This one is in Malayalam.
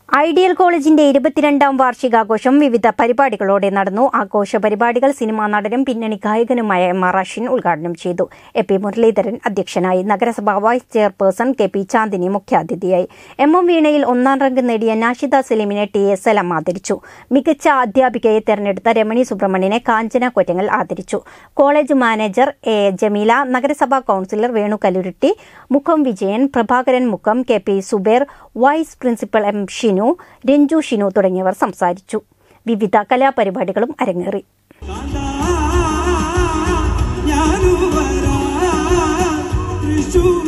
ഐഡിയൽ കോളേജിന്റെ ഇരുപത്തിരണ്ടാം വാർഷികാഘോഷം വിവിധ പരിപാടികളോടെ നടന്നു ആഘോഷ പരിപാടികൾ സിനിമാ നടനും പിന്നണി ഗായകനുമായ എം ആർ അഷിൻ ഉദ്ഘാടനം ചെയ്തു എ പി മുരളീധരൻ അധ്യക്ഷനായി നഗരസഭാ vice chairperson K P Chandini മുഖ്യാതിഥിയായി എം എം വീണയിൽ ഒന്നാം റാങ്ക് നേടിയ നാഷിദ സലീമിനെ ടി എസ് സലാം ആദരിച്ചു മികച്ച അധ്യാപികയെ തെരഞ്ഞെടുത്ത രമണി സുബ്രഹ്മണ്യനെ കാഞ്ചന കൊറ്റങ്ങൽ ആദരിച്ചു കോളേജ് മാനേജർ എ ജമീല നഗരസഭാ കൌൺസിലർ വേണു കല്ലുരുട്ടി മുഖം വിജയൻ പ്രഭാകരൻ മുഖം K P Zubair vice principal M Shinu Ranju Shinu തുടങ്ങിയവർ സംസാരിച്ചു വിവിധ കലാപരിപാടികളും അരങ്ങേറി ഞാനു വരാ തൃശൂർ